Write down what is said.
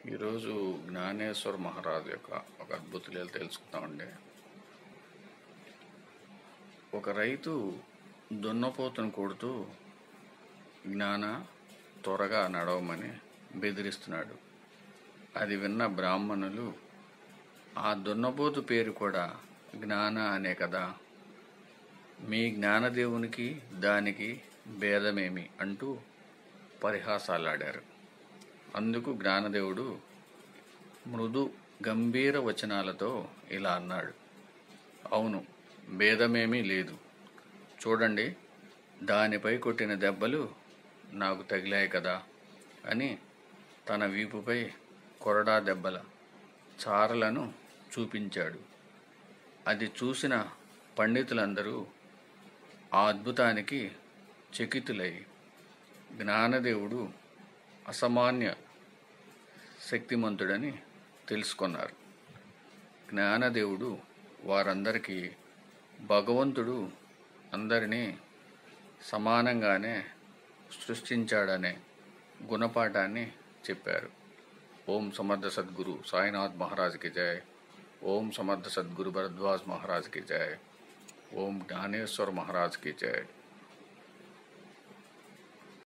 ఈరోజు జ్ఞానేశ్వర మహారాజు యొక్క ఒక అద్భుత లీల తెలుసుకుందామండి ఒక రైతు దున్నపోతును కొడుతూ జ్ఞాన త్వరగా నడవమని బెదిరిస్తున్నాడు అది విన్న బ్రాహ్మణులు ఆ దున్నపోతు పేరు కూడా జ్ఞాన అనే కదా మీ జ్ఞానదేవునికి దానికి భేదమేమి అంటూ పరిహాసాలాడారు అందుకు జ్ఞానదేవుడు మృదు గంభీర వచనాలతో ఇలా అన్నాడు అవును భేదమేమీ లేదు చూడండి దానిపై కొట్టిన దెబ్బలు నాకు తగిలాయి కదా అని తన వీపుపై కొరడా దెబ్బల చారలను చూపించాడు అది చూసిన పండితులందరూ ఆ అద్భుతానికి చకితులై జ్ఞానదేవుడు అసామాన్య శక్తిమంతుడని తెలుసుకున్నారు జ్ఞానదేవుడు వారందరికీ భగవంతుడు అందరినీ సమానంగానే సృష్టించాడనే గుణపాఠాన్ని చెప్పారు ఓం సమర్థ సద్గురు సాయినాథ్ మహారాజ్కి జయ ఓం సమర్థ సద్గురు భరద్వాజ్ మహారాజ్కి జయ ఓం జ్ఞానేశ్వర్ మహారాజ్కి జయ